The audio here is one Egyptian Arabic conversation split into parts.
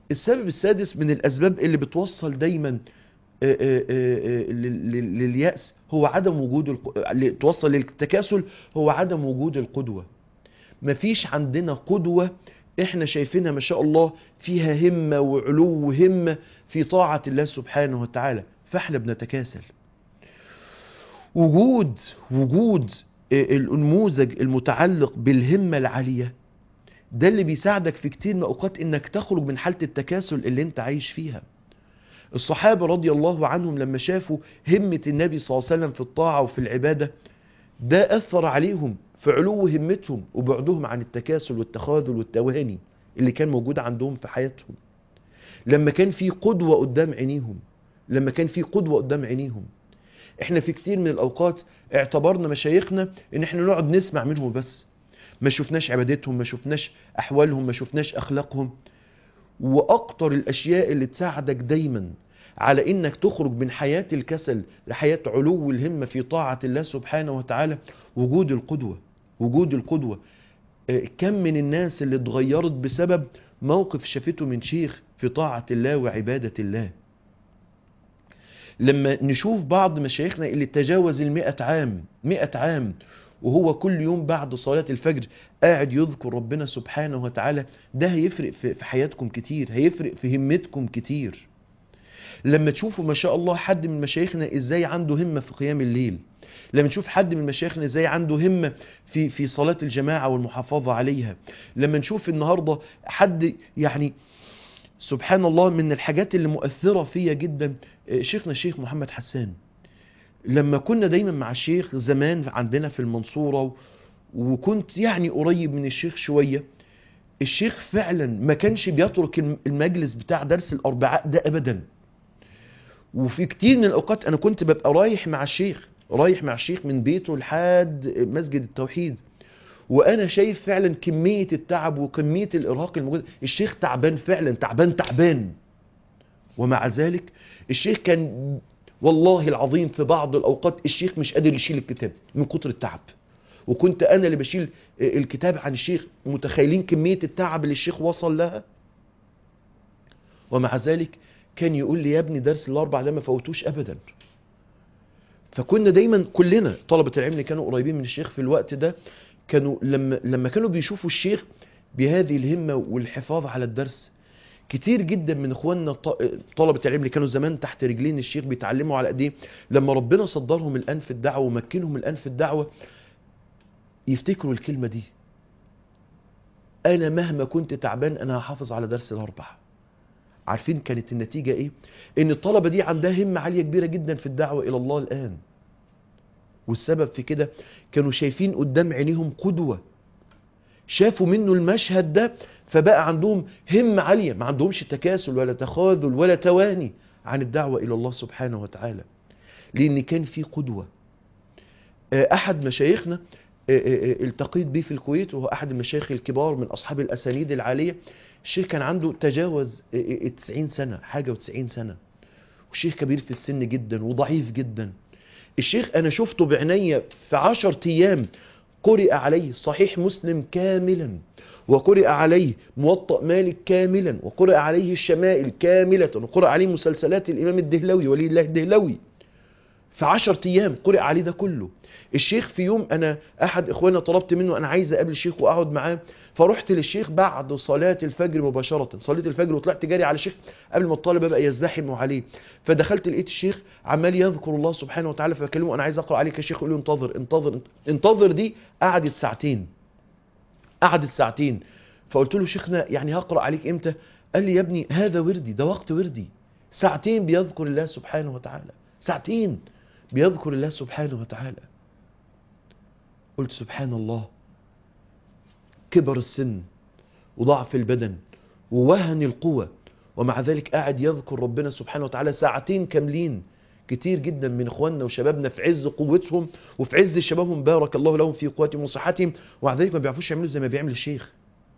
السبب السادس من الأسباب اللي بتوصل دايما آه، آه، آه، لل- لل- لليأس هو عدم وجود الق- اللي توصل للتكاسل هو عدم وجود القدوة مفيش عندنا قدوة احنا شايفينها ما شاء الله فيها همة وعلو همة في طاعة الله سبحانه وتعالى فاحنا بنتكاسل وجود وجود النموذج المتعلق بالهمة العالية ده اللي بيساعدك في كتير من الأوقات إنك تخرج من حالة التكاسل اللي أنت عايش فيها الصحابة رضي الله عنهم لما شافوا همة النبي صلى الله عليه وسلم في الطاعة وفي العبادة ده أثر عليهم في علو همتهم وبعدهم عن التكاسل والتخاذل والتواني اللي كان موجود عندهم في حياتهم لما كان في قدوة قدام عينيهم لما كان في قدوة قدام عينيهم احنا في كتير من الأوقات اعتبرنا مشايخنا ان احنا نقعد نسمع منهم بس ما شفناش عبادتهم ما شفناش أحوالهم ما شفناش أخلاقهم وأكتر الأشياء اللي تساعدك دايما على إنك تخرج من حياة الكسل لحياة علو الهمة في طاعة الله سبحانه وتعالى وجود القدوة وجود القدوة آه، كم من الناس اللي اتغيرت بسبب موقف شافته من شيخ في طاعة الله وعبادة الله لما نشوف بعض مشايخنا اللي تجاوز المئة عام مئة عام وهو كل يوم بعد صلاة الفجر قاعد يذكر ربنا سبحانه وتعالى ده هيفرق في في حياتكم كتير هيفرق في همتكم كتير لما تشوفوا ما شاء الله حد من مشايخنا ازاي عنده همة في قيام الليل لما نشوف حد من مشايخنا ازاي عنده همة في في صلاة الجماعة والمحافظة عليها لما نشوف النهاردة حد يعني سبحان الله من الحاجات اللي مؤثرة فيا جدا آه، شيخنا الشيخ محمد حسان لما كنا دايما مع الشيخ زمان عندنا في المنصورة و- وكنت يعني قريب من الشيخ شوية الشيخ فعلا ما كانش بيترك الم- المجلس بتاع درس الأربعاء ده أبدا وفي كتير من الأوقات أنا كنت ببقى رايح مع الشيخ رايح مع الشيخ من بيته لحد مسجد التوحيد وانا شايف فعلا كميه التعب وكميه الارهاق الموجود الشيخ تعبان فعلا تعبان تعبان ومع ذلك الشيخ كان والله العظيم في بعض الاوقات الشيخ مش قادر يشيل الكتاب من كتر التعب وكنت انا اللي بشيل الكتاب عن الشيخ متخيلين كميه التعب اللي الشيخ وصل لها ومع ذلك كان يقول لي يا ابني درس الاربع ده ما فوتوش ابدا فكنا دايما كلنا طلبه العلم اللي كانوا قريبين من الشيخ في الوقت ده كانوا لما لما كانوا بيشوفوا الشيخ بهذه الهمه والحفاظ على الدرس كتير جدا من اخواننا ط- طلبه العلم اللي كانوا زمان تحت رجلين الشيخ بيتعلموا على ايديه لما ربنا صدرهم الان في الدعوه ومكنهم الان في الدعوه يفتكروا الكلمه دي انا مهما كنت تعبان انا هحافظ على درس الاربع عارفين كانت النتيجه ايه ان الطلبه دي عندها همه عاليه كبيره جدا في الدعوه الى الله الان والسبب في كده كانوا شايفين قدام عينيهم قدوه شافوا منه المشهد ده فبقى عندهم همة عالية ما عندهمش تكاسل ولا تخاذل ولا تواني عن الدعوة إلى الله سبحانه وتعالى لأن كان في قدوة آه، أحد مشايخنا آه، آه، آه، التقيت به في الكويت وهو أحد المشايخ الكبار من أصحاب الأسانيد العالية الشيخ كان عنده تجاوز آه، آه، 90 سنة حاجة و90 سنة والشيخ كبير في السن جدا وضعيف جدا الشيخ أنا شفته بعينيا في عشر أيام قرئ عليه صحيح مسلم كاملا وقرئ عليه موطأ مالك كاملا وقرئ عليه الشمائل كاملة وقرئ عليه مسلسلات الإمام الدهلوي ولي الله الدهلوي في عشر أيام قرئ عليه ده كله الشيخ في يوم أنا أحد إخواننا طلبت منه أنا عايز أقابل الشيخ وأقعد معاه فرحت للشيخ بعد صلاة الفجر مباشرة صليت الفجر وطلعت جاري على الشيخ قبل ما الطالب بقى يزدحموا عليه فدخلت لقيت الشيخ عمال يذكر الله سبحانه وتعالى فبكلمه أنا عايز أقرأ عليك يا شيخ يقول لي انتظر انتظر انتظر دي قعدت ساعتين قعدت ساعتين فقلت له شيخنا يعني هقرأ عليك امتى قال لي يا ابني هذا وردي ده وقت وردي ساعتين بيذكر الله سبحانه وتعالى ساعتين بيذكر الله سبحانه وتعالى قلت سبحان الله كبر السن وضعف البدن ووهن القوة ومع ذلك قاعد يذكر ربنا سبحانه وتعالى ساعتين كاملين كتير جدا من اخواننا وشبابنا في عز قوتهم وفي عز شبابهم بارك الله لهم في قوتهم وصحتهم ومع ذلك ما بيعرفوش يعملوا زي ما بيعمل الشيخ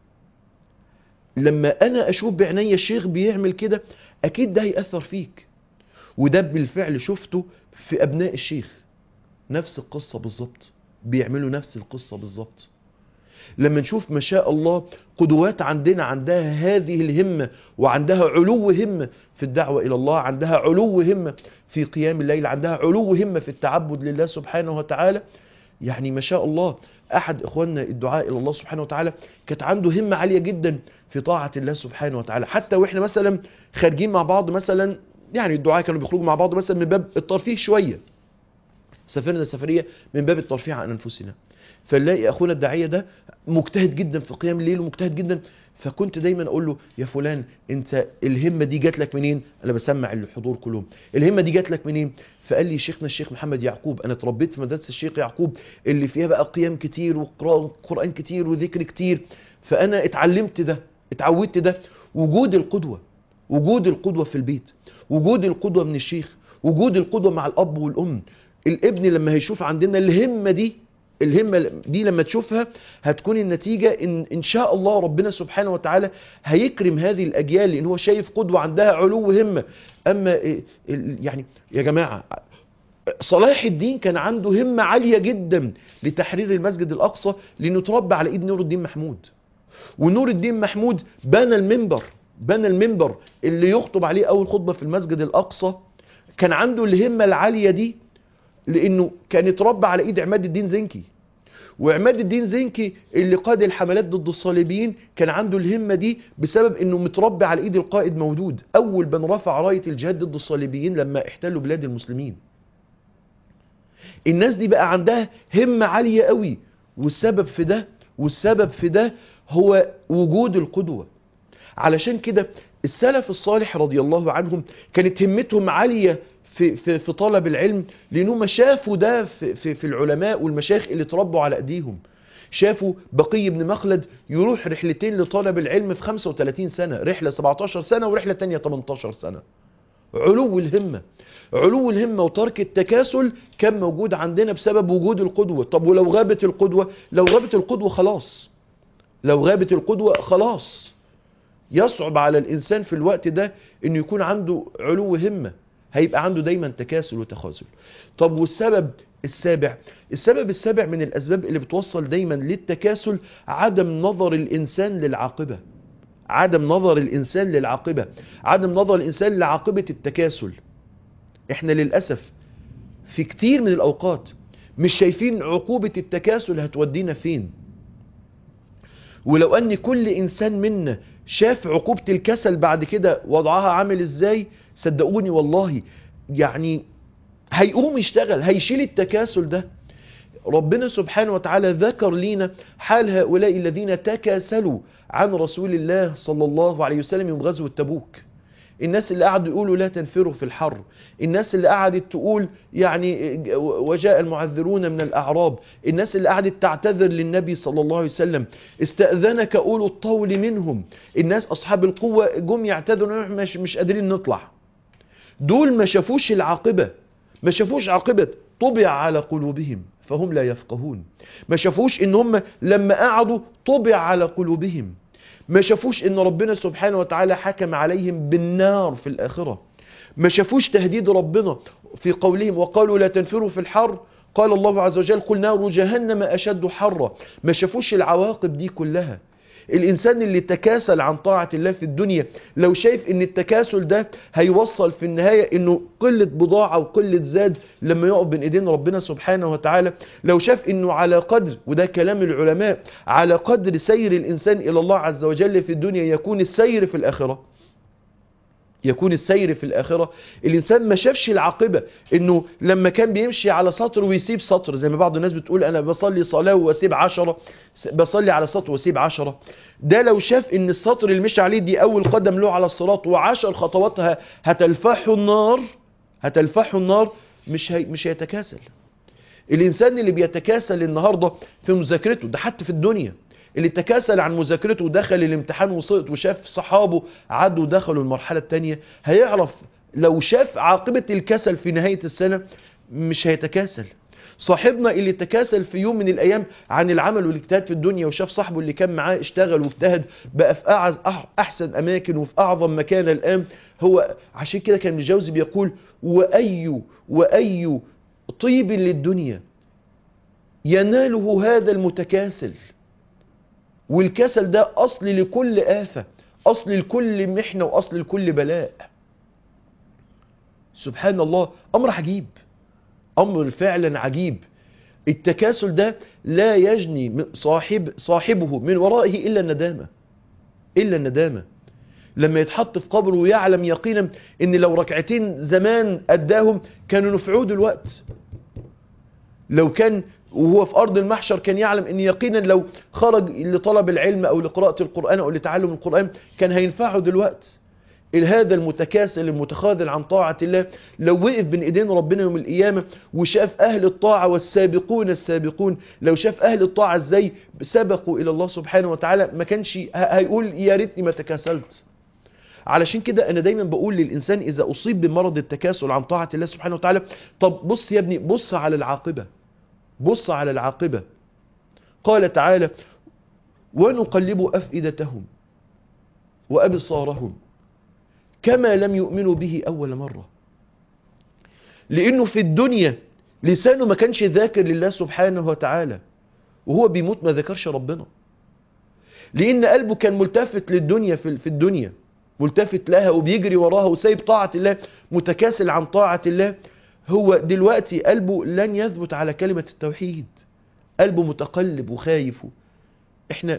لما انا اشوف بعيني الشيخ بيعمل كده اكيد ده هيأثر فيك وده بالفعل شفته في ابناء الشيخ نفس القصة بالظبط بيعملوا نفس القصة بالظبط لما نشوف ما شاء الله قدوات عندنا عندها هذه الهمة وعندها علو همة في الدعوة إلى الله عندها علو همة في قيام الليل عندها علو همة في التعبد لله سبحانه وتعالى يعني ما شاء الله أحد إخواننا الدعاء إلى الله سبحانه وتعالى كانت عنده همة عالية جدا في طاعة الله سبحانه وتعالى حتى وإحنا مثلا خارجين مع بعض مثلا يعني الدعاء كانوا بيخرجوا مع بعض مثلا من باب الترفيه شوية سافرنا سفرية من باب الترفيه عن أنفسنا فنلاقي أخونا الداعية ده مجتهد جدا في قيام الليل ومجتهد جدا فكنت دايما اقول له يا فلان انت الهمه دي جات لك منين انا بسمع الحضور كلهم الهمه دي جات لك منين فقال لي شيخنا الشيخ محمد يعقوب انا اتربيت في مدرسه الشيخ يعقوب اللي فيها بقى قيام كتير وقران كتير وذكر كتير فانا اتعلمت ده اتعودت ده وجود القدوه وجود القدوه في البيت وجود القدوه من الشيخ وجود القدوه مع الاب والام الابن لما هيشوف عندنا الهمه دي الهمة دي لما تشوفها هتكون النتيجة إن, إن شاء الله ربنا سبحانه وتعالى هيكرم هذه الأجيال لأن هو شايف قدوة عندها علو همة أما يعني يا جماعة صلاح الدين كان عنده همة عالية جدا لتحرير المسجد الأقصى لأنه تربى على إيد نور الدين محمود ونور الدين محمود بنى المنبر بنى المنبر اللي يخطب عليه أول خطبة في المسجد الأقصى كان عنده الهمة العالية دي لانه كان اتربى على ايد عماد الدين زنكي وعماد الدين زنكي اللي قاد الحملات ضد الصليبيين كان عنده الهمة دي بسبب انه متربى على ايد القائد مودود اول من رفع راية الجهاد ضد الصليبيين لما احتلوا بلاد المسلمين الناس دي بقى عندها همة عالية قوي والسبب في ده والسبب في ده هو وجود القدوة علشان كده السلف الصالح رضي الله عنهم كانت همتهم عالية في, في, في طلب العلم لأنهم شافوا ده في, في, في العلماء والمشايخ اللي تربوا على أيديهم شافوا بقي بن مخلد يروح رحلتين لطلب العلم في 35 سنة رحلة 17 سنة ورحلة تانية 18 سنة علو الهمة علو الهمة وترك التكاسل كان موجود عندنا بسبب وجود القدوة طب ولو غابت القدوة لو غابت القدوة خلاص لو غابت القدوة خلاص يصعب على الإنسان في الوقت ده أنه يكون عنده علو همة هيبقى عنده دايما تكاسل وتخاذل طب والسبب السابع السبب السابع من الأسباب اللي بتوصل دايما للتكاسل عدم نظر الإنسان للعاقبة عدم نظر الإنسان للعاقبة عدم نظر الإنسان لعاقبة التكاسل احنا للأسف في كتير من الأوقات مش شايفين عقوبة التكاسل هتودينا فين ولو أن كل إنسان منا شاف عقوبة الكسل بعد كده وضعها عامل إزاي صدقوني والله يعني هيقوم يشتغل هيشيل التكاسل ده ربنا سبحانه وتعالى ذكر لينا حال هؤلاء الذين تكاسلوا عن رسول الله صلى الله عليه وسلم يوم غزوة تبوك الناس اللي قعدوا يقولوا لا تنفروا في الحر الناس اللي قعدت تقول يعني وجاء المعذرون من الأعراب الناس اللي قعدت تعتذر للنبي صلى الله عليه وسلم استأذنك أولو الطول منهم الناس أصحاب القوة جم يعتذروا مش, مش قادرين نطلع دول ما شافوش العاقبة ما شافوش عاقبة طبع على قلوبهم فهم لا يفقهون ما شافوش ان هم لما قعدوا طبع على قلوبهم ما شافوش ان ربنا سبحانه وتعالى حكم عليهم بالنار في الآخرة ما شافوش تهديد ربنا في قولهم وقالوا لا تنفروا في الحر قال الله عز وجل قل نار جهنم أشد حرا ما شافوش العواقب دي كلها الإنسان اللي تكاسل عن طاعة الله في الدنيا لو شايف ان التكاسل ده هيوصل في النهاية انه قلة بضاعة وقلة زاد لما يقف بين ايدين ربنا سبحانه وتعالى لو شاف انه على قدر وده كلام العلماء على قدر سير الإنسان إلى الله عز وجل في الدنيا يكون السير في الآخرة يكون السير في الآخرة الإنسان ما شافش العاقبة إنه لما كان بيمشي على سطر ويسيب سطر زي ما بعض الناس بتقول أنا بصلي صلاة واسيب عشرة بصلي على سطر واسيب عشرة ده لو شاف إن السطر اللي مشي عليه دي أول قدم له على الصراط وعشر خطواتها هتلفحه النار هتلفحه النار مش هي مش هيتكاسل الإنسان اللي بيتكاسل النهاردة في مذاكرته ده حتى في الدنيا اللي تكاسل عن مذاكرته ودخل الامتحان وسقط وشاف صحابه عدوا دخلوا المرحلة التانية هيعرف لو شاف عاقبة الكسل في نهاية السنة مش هيتكاسل صاحبنا اللي تكاسل في يوم من الأيام عن العمل والاجتهاد في الدنيا وشاف صاحبه اللي كان معاه اشتغل واجتهد بقى في أعز أحسن أماكن وفي أعظم مكان الآن هو عشان كده كان الجوزي بيقول وأي وأي طيب للدنيا يناله هذا المتكاسل والكسل ده أصل لكل آفة أصل لكل محنة وأصل لكل بلاء سبحان الله أمر عجيب أمر فعلا عجيب التكاسل ده لا يجني صاحب صاحبه من ورائه إلا الندامة إلا الندامة لما يتحط في قبره ويعلم يقينا ان لو ركعتين زمان اداهم كانوا نفعوه دلوقتي لو كان وهو في ارض المحشر كان يعلم ان يقينا لو خرج لطلب العلم او لقراءة القرآن او لتعلم القرآن كان هينفعه دلوقتي هذا المتكاسل المتخاذل عن طاعة الله لو وقف بين ايدين ربنا يوم القيامة وشاف اهل الطاعة والسابقون السابقون لو شاف اهل الطاعة ازاي سبقوا الى الله سبحانه وتعالى ما كانش هيقول يا ريتني ما تكاسلت علشان كده انا دايما بقول للانسان اذا اصيب بمرض التكاسل عن طاعة الله سبحانه وتعالى طب بص يا ابني بص على العاقبة بص على العاقبة قال تعالى ونقلب افئدتهم وابصارهم كما لم يؤمنوا به اول مرة لانه في الدنيا لسانه ما كانش ذاكر لله سبحانه وتعالى وهو بيموت ما ذكرش ربنا لان قلبه كان ملتفت للدنيا في الدنيا ملتفت لها وبيجري وراها وسايب طاعة الله متكاسل عن طاعة الله هو دلوقتي قلبه لن يثبت على كلمة التوحيد قلبه متقلب وخايف احنا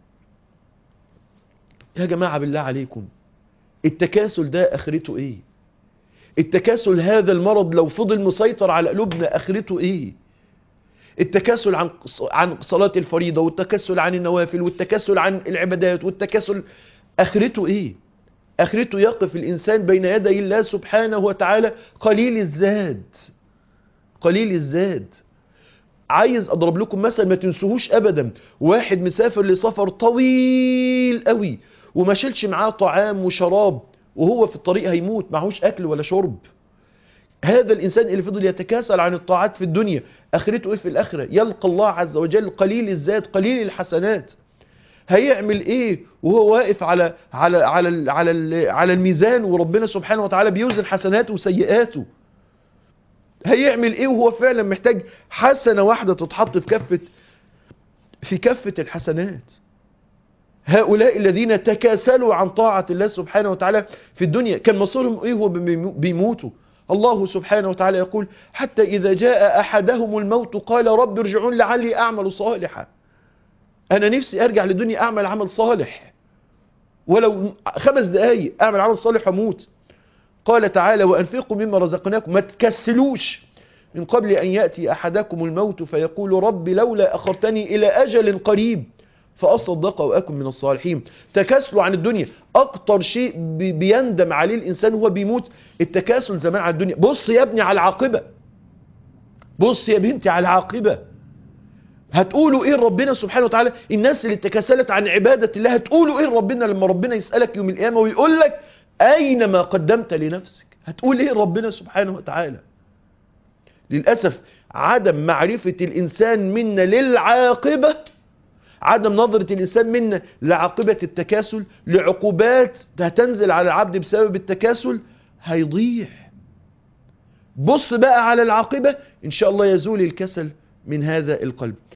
يا جماعة بالله عليكم التكاسل ده اخرته ايه التكاسل هذا المرض لو فضل مسيطر على قلوبنا اخرته ايه التكاسل عن عن صلاة الفريضة والتكاسل عن النوافل والتكاسل عن العبادات والتكاسل اخرته ايه اخرته يقف الانسان بين يدي الله سبحانه وتعالى قليل الزاد قليل الزاد عايز اضرب لكم مثل ما تنسوهوش ابدا واحد مسافر لسفر طويل قوي وما شيلش معاه طعام وشراب وهو في الطريق هيموت معهوش اكل ولا شرب هذا الانسان اللي فضل يتكاسل عن الطاعات في الدنيا اخرته ايه في الاخره يلقى الله عز وجل قليل الزاد قليل الحسنات هيعمل ايه وهو واقف على على على على على الميزان وربنا سبحانه وتعالى بيوزن حسناته وسيئاته هيعمل ايه وهو فعلا محتاج حسنة واحدة تتحط في كفة في كفة الحسنات هؤلاء الذين تكاسلوا عن طاعة الله سبحانه وتعالى في الدنيا كان مصيرهم ايه وهو بيموتوا الله سبحانه وتعالى يقول حتى إذا جاء أحدهم الموت قال رب ارجعون لعلي أعمل صالحا أنا نفسي أرجع للدنيا أعمل عمل صالح ولو خمس دقايق أعمل عمل صالح وأموت قال تعالى وأنفقوا مما رزقناكم ما تكسلوش من قبل أن يأتي أحدكم الموت فيقول رب لولا أخرتني إلى أجل قريب فأصدق وأكن من الصالحين تكاسلوا عن الدنيا أكتر شيء بيندم عليه الإنسان هو بيموت التكاسل زمان عن الدنيا بص يا ابني على العاقبة بص يا بنتي على العاقبة هتقولوا ايه ربنا سبحانه وتعالى الناس اللي تكاسلت عن عبادة الله هتقولوا ايه ربنا لما ربنا يسألك يوم القيامة ويقول لك اين ما قدمت لنفسك هتقول ايه ربنا سبحانه وتعالى للأسف عدم معرفة الإنسان منا للعاقبة عدم نظرة الإنسان منا لعاقبة التكاسل لعقوبات هتنزل على العبد بسبب التكاسل هيضيع بص بقى على العاقبة إن شاء الله يزول الكسل من هذا القلب